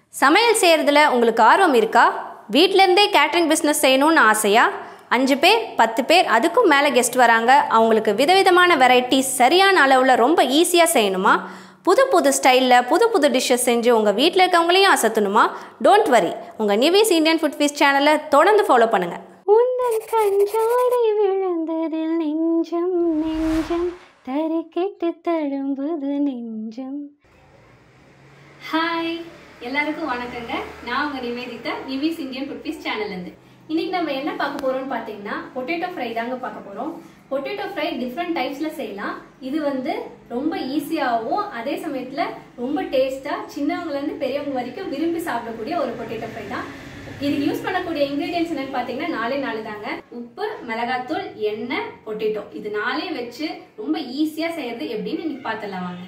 சமையல் செய்கிறதுல உங்களுக்கு ஆர்வம் இருக்கா வீட்டிலேருந்தே கேட்ரிங் பிஸ்னஸ் செய்யணும்னு ஆசையா அஞ்சு பேர் பத்து பேர் அதுக்கும் மேலே கெஸ்ட் வராங்க அவங்களுக்கு விதவிதமான வெரைட்டிஸ் சரியான அளவில் ரொம்ப ஈஸியாக செய்யணுமா புது புது ஸ்டைலில் புது புது டிஷ்ஷஸ் செஞ்சு உங்கள் வீட்டில் இருக்கவங்களையும் அசத்தணுமா டோன்ட் வரி உங்கள் நிவிஸ் இந்தியன் ஃபுட் ஃபீஸ் சேனலை தொடர்ந்து ஃபாலோ பண்ணுங்கள் உந்தன் கஞ்சாடை விழுந்ததில் நெஞ்சம் நெஞ்சம் தறிக்கெட்டு தழும்புது நெஞ்சம் ஹாய் எல்லாருக்கும் வணக்கங்க நான் உங்கள் Nivedita Nivi's Indian food feast சேனல்லேருந்து இன்னைக்கு நம்ம என்ன பார்க்க போறோம்னு பார்த்தீங்கன்னா பொட்டேட்டோ ஃப்ரை தாங்க பார்க்க போறோம் பொட்டேட்டோ ஃப்ரை டிஃப்ரெண்ட் டைப்ஸ்ல செய்யலாம் இது வந்து ரொம்ப ஈஸியாகவும் அதே சமயத்துல ரொம்ப டேஸ்டா சின்னவங்கல இருந்து பெரியவங்க வரைக்கும் விரும்பி சாப்பிடக்கூடிய ஒரு பொட்டேட்டோ ஃப்ரை தான் இதுக்கு யூஸ் பண்ணக்கூடிய இன்கிரீடியன்ஸ் என்னன்னு பார்த்தீங்கன்னா நாலே நாலு தாங்க உப்பு மிளகாத்தூள் எண்ணெய் பொட்டேட்டோ இது நாலே வச்சு ரொம்ப ஈஸியா செய்யறது எப்படின்னு இன்னைக்கு பார்த்துடலாம் வாங்க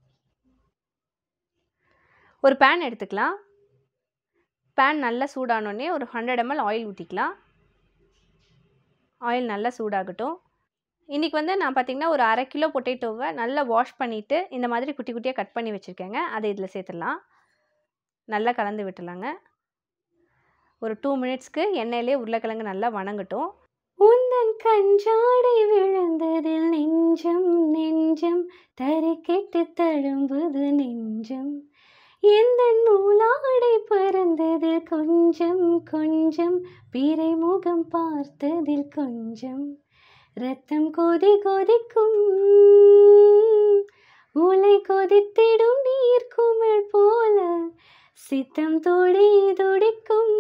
ஒரு பேன் எடுத்துக்கலாம் பேன் நல்லா சூடானோடனே ஒரு ஹண்ட்ரட் எம்எல் ஆயில் ஊற்றிக்கலாம் ஆயில் நல்லா சூடாகட்டும் இன்றைக்கி வந்து நான் பார்த்திங்கன்னா ஒரு அரை கிலோ பொட்டேட்டோவை நல்லா வாஷ் பண்ணிவிட்டு இந்த மாதிரி குட்டி குட்டியாக கட் பண்ணி வச்சுருக்கேங்க அதை இதில் சேர்த்துடலாம் நல்லா கலந்து விட்டுலாங்க ஒரு டூ மினிட்ஸ்க்கு எண்ணெயிலே உருளைக்கிழங்கு நல்லா வணங்கட்டும் உந்தன் கஞ்சாடை விழுந்ததில் நெஞ்சம் நெஞ்சம் தறிக்கெட்டு தழும்புது நெஞ்சம் எந்த நூலாடை பறந்ததில் கொஞ்சம் கொஞ்சம் பிறை முகம் பார்த்ததில் கொஞ்சம் ரத்தம் கொதி கொதிக்கும் உலை கொதித்திடும் நீர் குமிழ் போல சித்தம் துடி துடிக்கும்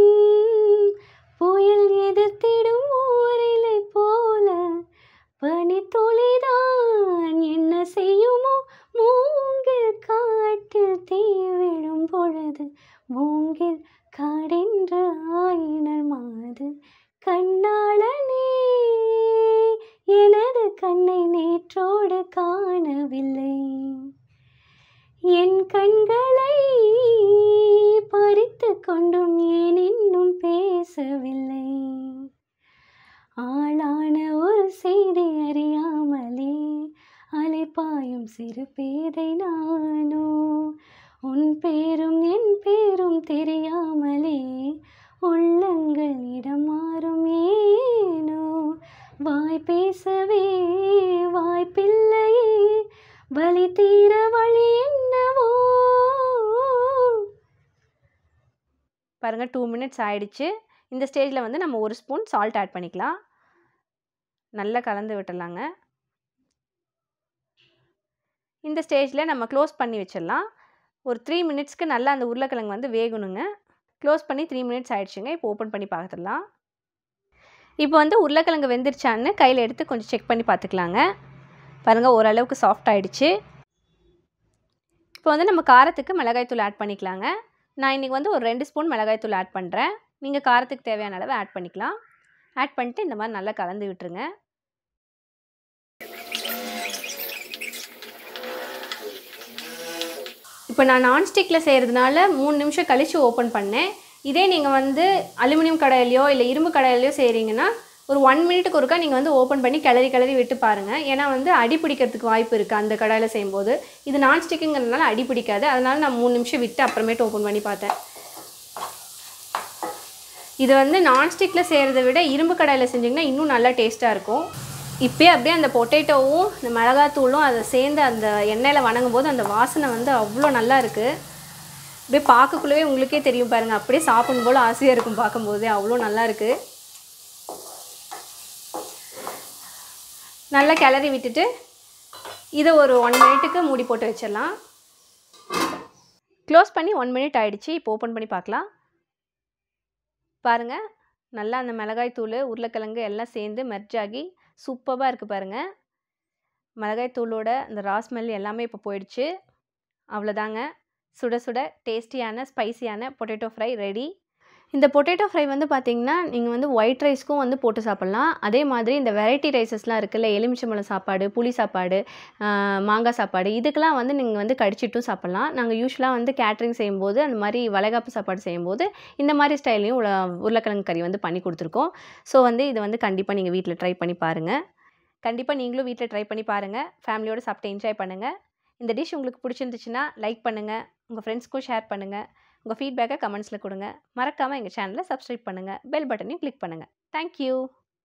புயல் எதிர்த்திடும் ஊரிலை போல பனித்துளிதான் என்ன செய்யுமோ மூங்கில் காட்டில் தீ விழும் பொழுது மூங்கில் காடென்ற ஆயினர் மாது கண்ணாளனே எனது கண்ணை நேற்றோடு காணவில்லை என் கண்களை பறித்து கொண்டும் ஏன் இன்னும் பேசவில்லை ஆளான ஒரு செய்தி அறியாமலே அலைப்பாயும் சிறு பேதை நானோ உன் பேரும் என் பேரும் தெரியாமலே உள்ளங்கள் இடம் மாறும் ஏனோ வாய் பேசவே வாய்ப்பில்லையே வலி தீர வழி என்னவோ பாருங்கள் டூ மினிட்ஸ் ஆயிடுச்சு இந்த ஸ்டேஜில் வந்து நம்ம ஒரு ஸ்பூன் சால்ட் ஆட் பண்ணிக்கலாம் நல்லா கலந்து விட்டுடலாங்க இந்த ஸ்டேஜில் நம்ம க்ளோஸ் பண்ணி வச்சிடலாம் ஒரு த்ரீ மினிட்ஸ்க்கு நல்லா அந்த உருளைக்கிழங்கு வந்து வேகணுங்க க்ளோஸ் பண்ணி த்ரீ மினிட்ஸ் ஆயிடுச்சுங்க இப்போ ஓப்பன் பண்ணி பார்த்துடலாம் இப்போ வந்து உருளைக்கிழங்கு வெந்துருச்சான்னு கையில் எடுத்து கொஞ்சம் செக் பண்ணி பார்த்துக்கலாங்க பாருங்கள் ஓரளவுக்கு சாஃப்ட் ஆயிடுச்சு இப்போ வந்து நம்ம காரத்துக்கு மிளகாய்த்தூள் ஆட் பண்ணிக்கலாங்க நான் இன்றைக்கி வந்து ஒரு ரெண்டு ஸ்பூன் மிளகாய்த்தூள் ஆட் பண்ணுறேன் நீங்கள் காரத்துக்கு தேவையான அளவு ஆட் பண்ணிக்கலாம் ஆட் பண்ணிட்டு இந்த மாதிரி நல்லா கலந்து விட்டுருங்க இப்போ நான் நான்ஸ்டிக்கில் செய்கிறதுனால மூணு நிமிஷம் கழித்து ஓப்பன் பண்ணேன் இதே நீங்கள் வந்து அலுமினியம் கடையிலையோ இல்லை இரும்பு கடையிலையோ செய்கிறீங்கன்னா ஒரு ஒன் மினிட்டுக்கு ஒருக்கா நீங்கள் வந்து ஓப்பன் பண்ணி கிளறி கிளறி விட்டு பாருங்கள் ஏன்னா வந்து அடி பிடிக்கிறதுக்கு வாய்ப்பு இருக்குது அந்த கடாயில் செய்யும்போது இது நான்ஸ்டிக்குங்கிறதுனால அடி பிடிக்காது அதனால் நான் மூணு நிமிஷம் விட்டு அப்புறமேட்டு ஓப்பன் பண்ணி பார்த்தேன் இது வந்து நான்ஸ்டிக்கில் செய்கிறத விட இரும்பு கடாயில் செஞ்சிங்கன்னா இன்னும் நல்லா டேஸ்ட்டாக இருக்கும் இப்போயே அப்படியே அந்த பொட்டேட்டோவும் இந்த மிளகாத்தூளும் அதை சேர்ந்து அந்த எண்ணெயில் வணங்கும் போது அந்த வாசனை வந்து அவ்வளோ நல்லா இருக்குது அப்படியே பார்க்கக்குள்ளவே உங்களுக்கே தெரியும் பாருங்கள் அப்படியே சாப்பிடும் போல் ஆசையாக இருக்கும் பார்க்கும்போது அவ்வளோ நல்லா இருக்குது நல்லா கிளறி விட்டுட்டு இதை ஒரு ஒன் மினிட்டுக்கு மூடி போட்டு வச்சிடலாம் க்ளோஸ் பண்ணி ஒன் மினிட் ஆயிடுச்சு இப்போ ஓப்பன் பண்ணி பார்க்கலாம் பாருங்கள் நல்லா அந்த மிளகாய் தூள் உருளைக்கிழங்கு எல்லாம் சேர்ந்து மெர்ஜ் ஆகி சூப்பராக இருக்குது பாருங்கள் மிளகாய் தூளோட அந்த ரா ஸ்மெல் எல்லாமே இப்போ போயிடுச்சு அவ்வளோதாங்க சுட சுட டேஸ்டியான ஸ்பைசியான பொட்டேட்டோ ஃப்ரை ரெடி இந்த பொட்டேட்டோ ஃப்ரை வந்து பார்த்திங்கன்னா நீங்கள் வந்து ஒயிட் ரைஸ்க்கும் வந்து போட்டு சாப்பிட்லாம் அதே மாதிரி இந்த வெரைட்டி ரைஸஸ்லாம் இருக்குல்ல எலுமிச்சம்பழம் சாப்பாடு புளி சாப்பாடு மாங்காய் சாப்பாடு இதுக்கெல்லாம் வந்து நீங்கள் வந்து கடிச்சிட்டும் சாப்பிட்லாம் நாங்கள் யூஸ்வலாக வந்து கேட்ரிங் செய்யும்போது அந்த மாதிரி வளைகாப்பு சாப்பாடு செய்யும்போது இந்த மாதிரி ஸ்டைல்லையும் உள்ள உருளைக்கிழங்கு கறி வந்து பண்ணி கொடுத்துருக்கோம் ஸோ வந்து இதை வந்து கண்டிப்பாக நீங்கள் வீட்டில் ட்ரை பண்ணி பாருங்கள் கண்டிப்பாக நீங்களும் வீட்டில் ட்ரை பண்ணி பாருங்கள் ஃபேமிலியோடு சாப்பிட்டு என்ஜாய் பண்ணுங்கள் இந்த டிஷ் உங்களுக்கு பிடிச்சிருந்துச்சுன்னா லைக் பண்ணுங்கள் உங்கள் ஃப்ரெண்ட்ஸ்க்கும் ஷேர் பண்ணுங்கள் உங்கள் ஃபீட்பேக்கை கமெண்ட்ஸில் கொடுங்க மறக்காமல் எங்கள் சேனலை சப்ஸ்கிரைப் பண்ணுங்கள் பெல் பட்டனையும் கிளிக் பண்ணுங்கள் தேங்க்யூ